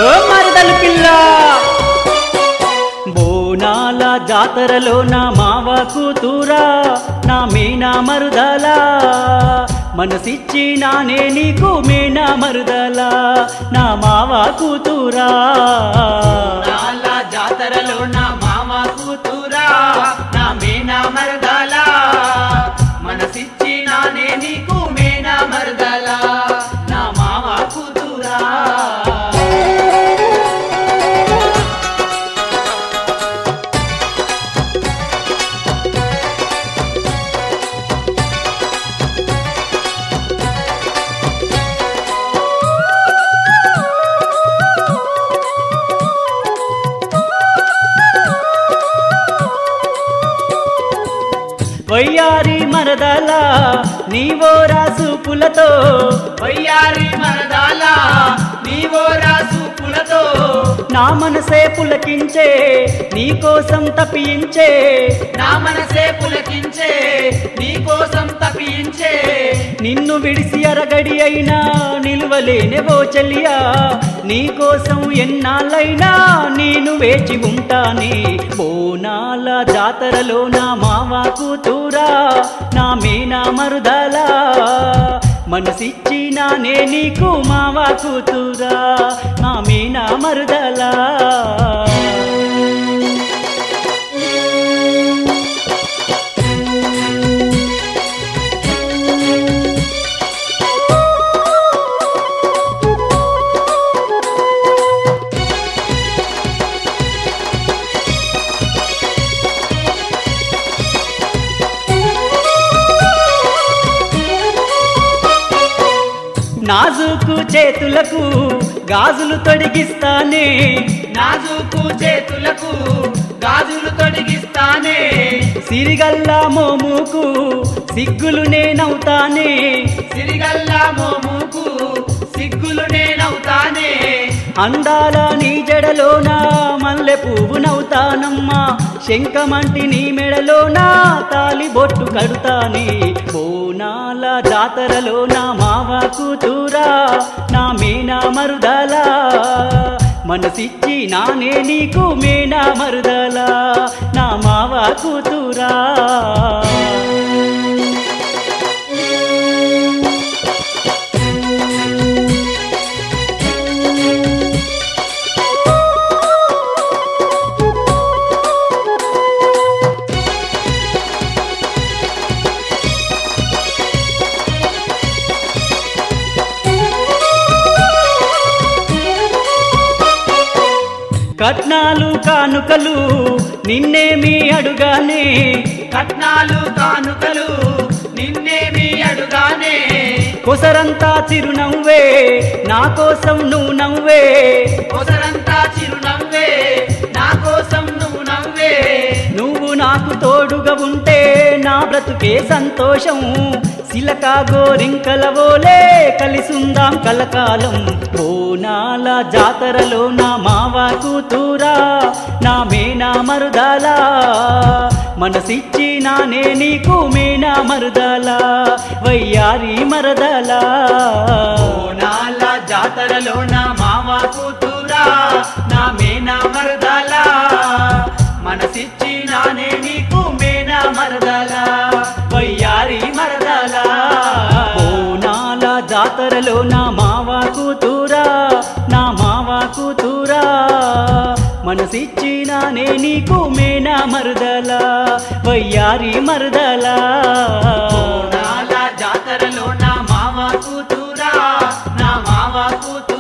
ఓ మరదలు పిల్ల బోనాల జాతరలో నా మావ కూతురా నా మీనా మరుదలా మనసిచ్చి నానే నీకు మీనా మరుదలా నా మావ కూతురా నాల జాతరలో నా మామ కూతురా నా మేనా మరదల మనసిచ్చి నానే నీకు మేనా మరదల నా మామ కూతురా వయ్యారి మరదలా నీవో రాసుపులతో వయ్యారి మరదల నీవో రాసుపులతో నా మనసే పులకించే నీకోసం తప్పించే నా మనసే పులకించే నీ కోసం తప్పించే నిన్ను విడిసి అరగడి అయినా నిలువలేనే ఓ చెల్లియా నీకోసం ఎన్నాళ్ళైనా నేను వేచి ఉంటానే బోనాల జాతరలో నా మావ కూతురా నా మీనా మరుదలా మనసిచ్చి నానే నీకు మావ కూతురా నా మీనా మరుదలా నాజుకు చేతులకు గాజులు తొడిగిస్తానే నాజుకు చేతులకు గాజులు తొడిగిస్తానే సిరిగల్లా మోముకు సిగ్గులు నేనవుతానే సిరిగల్లా మోముకు సిగ్గులు నేనవుతానే అందాల నీ జడలోన మల్లె పువ్వు నవ్వుతానమ్మా శంఖమంటి నీ మెడలోన తాలి బొట్టు కడుతానే బోనాల జాతరలో నా మావ కూతురా నా మీనా మరుదలా మనసిచ్చి నానే నీకు మీనా మరుదలా నా మావ కూతురా కట్నాలు కానుకలు నిన్నేమి అడుగానే కట్నాలు కానుకలు నిన్నేమి అడుగానే కొసరంతా చిరునవ్వే నా కోసం నువ్వు నవ్వే కొసరంతా చిరునవ్వే నా కోసం నువ్వు నవ్వే నువ్వు నాకు తోడుగా ఉంటే నా బ్రతుకే సంతోషం సిలక గోరింకల ఓలే కలిసుందాం కలకాలం బోనాల జాతరలో నా మావ కూతురా నా మేనా మరుదాలా మనసిచ్చి నానే నీకు మేనా మరుదాలా వయ్యారి మరదలా బోనాల జాతరలో నా మామ కూతురా నా మేనా మరదల మనసిచ్చి నానే నీకు మేనా మరదల వయ్యారి మరదల బోనాల జాతరలో నా మావ కూతురా నా మావ కూతురా మనసిచ్చి నానే నీకు మేనా మరుదలా వయ్యారి మరుదలా బోనాల జాతరలో నా మామ కూతురా నా మామ కూతురా